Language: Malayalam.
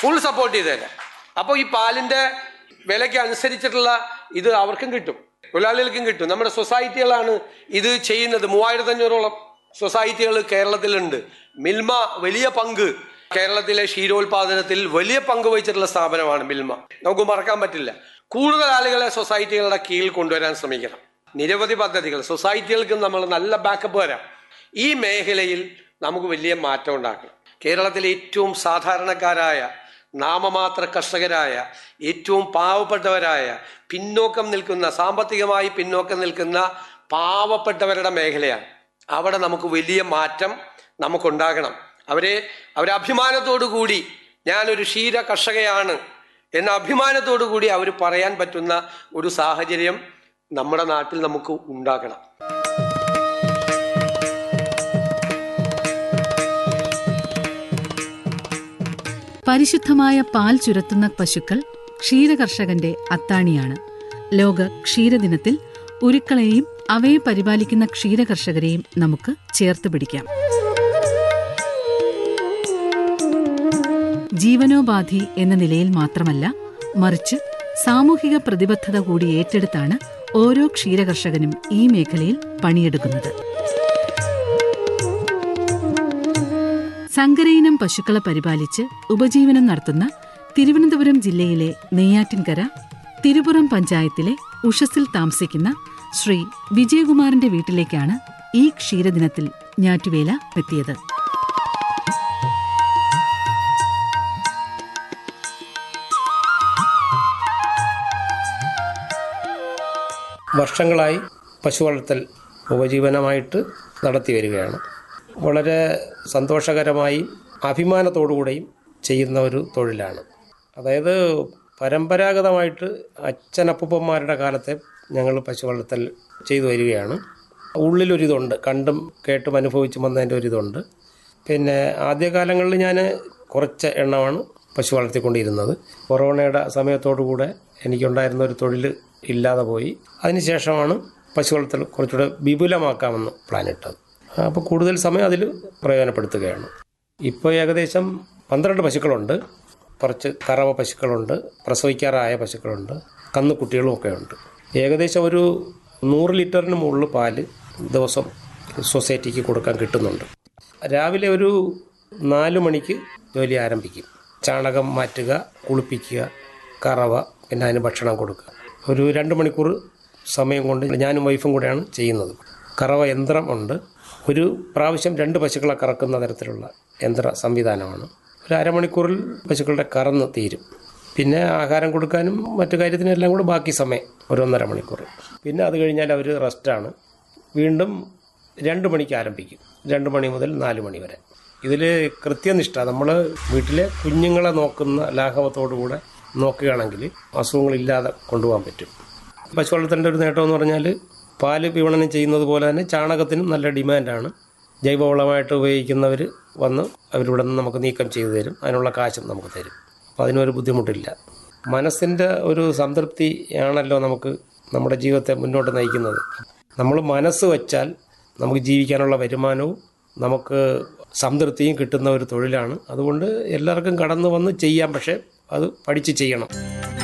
ഫുൾ സപ്പോർട്ട് ചെയ്തേനെ അപ്പോൾ ഈ പാലിന്റെ വിലയ്ക്ക് അനുസരിച്ചിട്ടുള്ള ഇത് അവർക്കും കിട്ടും തൊഴിലാളികൾക്കും കിട്ടും നമ്മുടെ സൊസൈറ്റികളാണ് ഇത് ചെയ്യുന്നത് മൂവായിരത്തി അഞ്ഞൂറോളം സൊസൈറ്റികൾ കേരളത്തിലുണ്ട് മിൽമ വലിയ പങ്ക് കേരളത്തിലെ ക്ഷീരോത്പാദനത്തിൽ വലിയ പങ്ക് വഹിച്ചിട്ടുള്ള സ്ഥാപനമാണ് മിൽമ നമുക്ക് മറക്കാൻ പറ്റില്ല കൂടുതൽ ആളുകളെ സൊസൈറ്റികളുടെ കീഴിൽ കൊണ്ടുവരാൻ ശ്രമിക്കണം നിരവധി പദ്ധതികൾ സൊസൈറ്റികൾക്കും നമ്മൾ നല്ല ബാക്കപ്പ് വരാം ഈ മേഖലയിൽ നമുക്ക് വലിയ മാറ്റം ഉണ്ടാക്കണം കേരളത്തിലെ ഏറ്റവും സാധാരണക്കാരായ നാമമാത്ര കർഷകരായ ഏറ്റവും പാവപ്പെട്ടവരായ പിന്നോക്കം നിൽക്കുന്ന സാമ്പത്തികമായി പിന്നോക്കം നിൽക്കുന്ന പാവപ്പെട്ടവരുടെ മേഖലയാണ് അവിടെ നമുക്ക് വലിയ മാറ്റം നമുക്കുണ്ടാകണം അവരെ അവരെ അഭിമാനത്തോടു കൂടി ഞാനൊരു ക്ഷീര കർഷകയാണ് എന്ന അഭിമാനത്തോടു കൂടി അവർ പറയാൻ പറ്റുന്ന ഒരു സാഹചര്യം നമ്മുടെ നാട്ടിൽ നമുക്ക് ഉണ്ടാക്കണം പരിശുദ്ധമായ പാൽ ചുരത്തുന്ന പശുക്കൾ ക്ഷീരകർഷകന്റെ അത്താണിയാണ് ലോക ക്ഷീരദിനത്തിൽ ഉരുക്കളെയും അവയെ പരിപാലിക്കുന്ന ക്ഷീരകർഷകരെയും നമുക്ക് ചേർത്ത് പിടിക്കാം ജീവനോപാധി എന്ന നിലയിൽ മാത്രമല്ല മറിച്ച് സാമൂഹിക പ്രതിബദ്ധത കൂടി ഏറ്റെടുത്താണ് ഓരോ ക്ഷീരകർഷകനും ഈ മേഖലയിൽ പണിയെടുക്കുന്നത് സങ്കരയിനം പശുക്കളെ പരിപാലിച്ച് ഉപജീവനം നടത്തുന്ന തിരുവനന്തപുരം ജില്ലയിലെ നെയ്യാറ്റിൻകര തിരുപുറം പഞ്ചായത്തിലെ ഉഷസിൽ താമസിക്കുന്ന ശ്രീ വിജയകുമാറിന്റെ വീട്ടിലേക്കാണ് ഈ ക്ഷീരദിനത്തിൽ ഞാറ്റുവേല എത്തിയത് വർഷങ്ങളായി പശു വളർത്തൽ ഉപജീവനമായിട്ട് നടത്തി വരികയാണ് വളരെ സന്തോഷകരമായി അഭിമാനത്തോടുകൂടെയും ചെയ്യുന്ന ഒരു തൊഴിലാണ് അതായത് പരമ്പരാഗതമായിട്ട് അച്ഛനപ്പൂപ്പന്മാരുടെ കാലത്തെ ഞങ്ങൾ പശു വളർത്തൽ ചെയ്തു വരികയാണ് ഉള്ളിലൊരിതുണ്ട് കണ്ടും കേട്ടും അനുഭവിച്ചും വന്നതിൻ്റെ ഒരിതുണ്ട് പിന്നെ ആദ്യകാലങ്ങളിൽ ഞാൻ കുറച്ച് എണ്ണമാണ് പശു വളർത്തിക്കൊണ്ടിരുന്നത് കൊറോണയുടെ സമയത്തോടുകൂടെ എനിക്കുണ്ടായിരുന്ന ഒരു തൊഴിൽ ഇല്ലാതെ പോയി അതിനുശേഷമാണ് പശു വളർത്തൽ കുറച്ചുകൂടെ വിപുലമാക്കാമെന്ന് പ്ലാനിട്ടത് അപ്പോൾ കൂടുതൽ സമയം അതിൽ പ്രയോജനപ്പെടുത്തുകയാണ് ഇപ്പോൾ ഏകദേശം പന്ത്രണ്ട് പശുക്കളുണ്ട് കുറച്ച് കറവ പശുക്കളുണ്ട് പ്രസവിക്കാറായ പശുക്കളുണ്ട് കന്നുകുട്ടികളും ഒക്കെ ഉണ്ട് ഏകദേശം ഒരു നൂറ് ലിറ്ററിന് മുകളിൽ പാല് ദിവസം സൊസൈറ്റിക്ക് കൊടുക്കാൻ കിട്ടുന്നുണ്ട് രാവിലെ ഒരു നാല് മണിക്ക് ജോലി ആരംഭിക്കും ചാണകം മാറ്റുക കുളിപ്പിക്കുക കറവ പിന്നെ അതിന് ഭക്ഷണം കൊടുക്കുക ഒരു രണ്ട് മണിക്കൂർ സമയം കൊണ്ട് ഞാനും വൈഫും കൂടെയാണ് ചെയ്യുന്നത് കറവ യന്ത്രം ഉണ്ട് ഒരു പ്രാവശ്യം രണ്ട് പശുക്കളെ കറക്കുന്ന തരത്തിലുള്ള യന്ത്ര സംവിധാനമാണ് ഒരു അരമണിക്കൂറിൽ പശുക്കളുടെ കറന്ന് തീരും പിന്നെ ആഹാരം കൊടുക്കാനും മറ്റു കാര്യത്തിനും എല്ലാം കൂടെ ബാക്കി സമയം ഒരു ഒന്നര മണിക്കൂർ പിന്നെ അത് കഴിഞ്ഞാൽ അവർ റെസ്റ്റാണ് വീണ്ടും രണ്ട് മണിക്ക് ആരംഭിക്കും രണ്ട് മണി മുതൽ നാല് മണി വരെ ഇതിൽ കൃത്യനിഷ്ഠ നമ്മൾ വീട്ടിലെ കുഞ്ഞുങ്ങളെ നോക്കുന്ന ലാഘവത്തോടുകൂടെ നോക്കുകയാണെങ്കിൽ അസുഖങ്ങളില്ലാതെ കൊണ്ടുപോകാൻ പറ്റും പശു വളർത്തലിൻ്റെ ഒരു നേട്ടം എന്ന് പറഞ്ഞാൽ പാല് വിപണനം ചെയ്യുന്നത് പോലെ തന്നെ ചാണകത്തിനും നല്ല ഡിമാൻഡാണ് ജൈവവളമായിട്ട് ഉപയോഗിക്കുന്നവർ വന്ന് അവരിവിടെ നിന്ന് നമുക്ക് നീക്കം ചെയ്തു തരും അതിനുള്ള കാശും നമുക്ക് തരും അപ്പോൾ അതിനൊരു ബുദ്ധിമുട്ടില്ല മനസ്സിൻ്റെ ഒരു സംതൃപ്തിയാണല്ലോ നമുക്ക് നമ്മുടെ ജീവിതത്തെ മുന്നോട്ട് നയിക്കുന്നത് നമ്മൾ മനസ്സ് വച്ചാൽ നമുക്ക് ജീവിക്കാനുള്ള വരുമാനവും നമുക്ക് സംതൃപ്തിയും കിട്ടുന്ന ഒരു തൊഴിലാണ് അതുകൊണ്ട് എല്ലാവർക്കും കടന്നു വന്ന് ചെയ്യാം പക്ഷേ അത് പഠിച്ച് ചെയ്യണം